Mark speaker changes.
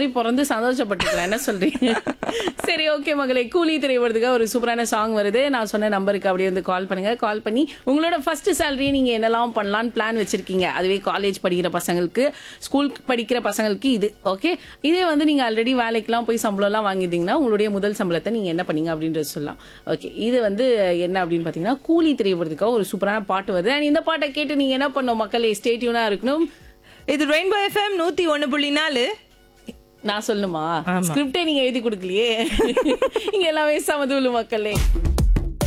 Speaker 1: மாதிரி பிறந்து சந்தோஷப்பட்டுக்கலாம் என்ன சொல்றீங்க சரி ஓகே மகளே கூலி திரைவதுக்கு ஒரு சூப்பரான சாங் வருது நான் சொன்ன நம்பருக்கு அப்படியே வந்து கால் பண்ணுங்க கால் பண்ணி உங்களோட ஃபர்ஸ்ட் சேலரி நீங்க என்னெல்லாம் பண்ணலாம்னு பிளான் வச்சிருக்கீங்க அதுவே காலேஜ் படிக்கிற பசங்களுக்கு ஸ்கூல் படிக்கிற பசங்களுக்கு இது ஓகே இதே வந்து நீங்க ஆல்ரெடி வேலைக்கெல்லாம் போய் சம்பளம்லாம் வாங்கிட்டீங்கன்னா உங்களுடைய முதல் சம்பளத்தை நீங்க என்ன பண்ணீங்க அப்படின்றது சொல்லலாம் ஓகே இது வந்து என்ன அப்படின்னு பாத்தீங்கன்னா கூலி திரைவதுக்காக ஒரு சூப்பரான பாட்டு வருது அண்ட் இந்த பாட்டை கேட்டு நீங்க என்ன பண்ணணும் மக்களே ஸ்டேட்யூனா இருக்கணும்
Speaker 2: இது ரெயின்போ எஃப்எம் நூத்தி ஒண்ணு புள்ளி நாலு
Speaker 1: நான் சொல்லணுமா
Speaker 2: ஆமா.
Speaker 1: ஸ்கிரிப்டே நீங்க எழுதி கொடுக்கலையே இங்க எல்லாமே சமதூலு மக்களே